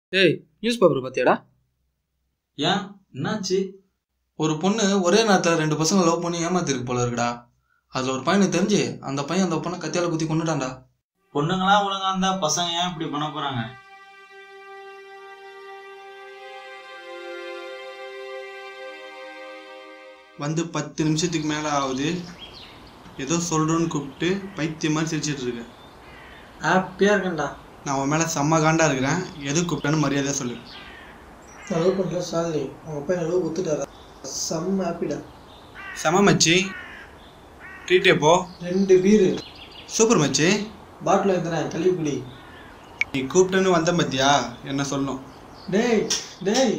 ஏய் news paper பார்த்தியாடா ஏன் என்னாச்சு ஒரு பொண்ணு ஒரே நேரத்தில் ரெண்டு பசங்க லவ் பண்ணி ஏமாத்திருக்கு போல இருக்குடா அதில் ஒரு பையனுக்கு தெரிஞ்சு அந்த பையன் அந்த பொண்ணை கத்தியால குத்தி கொண்டுட்டான்டா பொண்ணுங்களா ஒழுங்கா இருந்தா பசங்க ஏன் இப்படி பண்ண போறாங்க வந்து பத்து நிமிஷத்துக்கு மேலே ஆகுது ஏதோ சொல்கிறோன்னு கூப்பிட்டு பைத்தியம் மாதிரி சிரிச்சிட்டு இருக்கு ஹாப்பியாக இருக்கேன்டா நான் அவன் மேலே செம்ம காண்டா இருக்கிறேன் எது கூப்பிட்டேன்னு மரியாதையாக சொல்லு நான் லவ் பண்ணுற சாலி அவங்க பையன் லவ் கொடுத்துட்டாரா செம்ம ஹாப்பிடா செம மச்சி ட்ரீட் எப்போ ரெண்டு பீரு சூப்பர் மச்சி பாட்டில் எழுதுறேன் கழுவி குடி நீ கூப்பிட்டேன்னு வந்த பத்தியா என்ன சொல்லணும் டேய் டேய்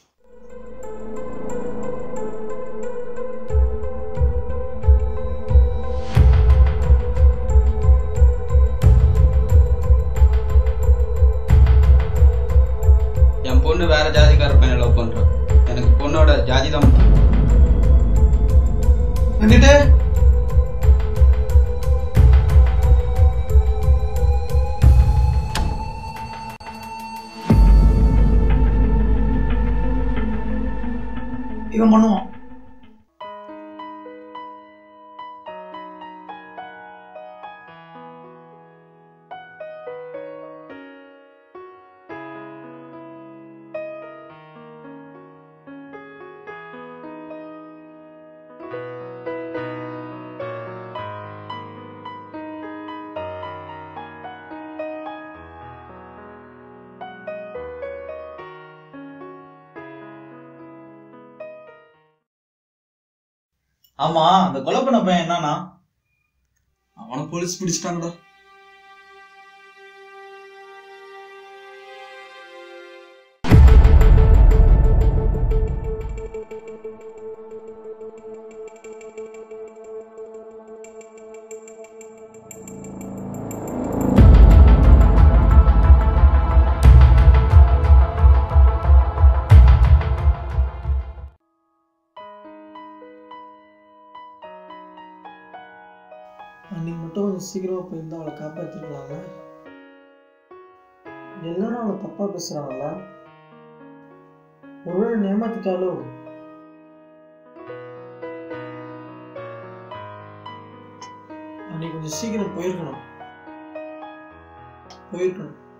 என் பொண்ணு வேற ஜாதிக்கார பையனை லவ் பண்றான் எனக்கு பொண்ணோட ஜாதி தான் முக்கியம். வந்துட்டு இவன் பண்ணுவான் ஆமா அந்த கொலை பண்ண பையன் என்னன்னா அவனை போலீஸ் பிடிச்சிட்டாங்கடா அன்னைக்கு மட்டும் கொஞ்சம் சீக்கிரமாக போயிருந்தா அவளை காப்பாற்றிருக்கலாம்ல எல்லாரும் அவளை தப்பாக பேசுகிறாங்கல்ல ஒருவேளை ஏமாத்திட்டாலோ அன்னைக்கு கொஞ்சம் சீக்கிரம் போயிருக்கணும் போயிருக்கணும்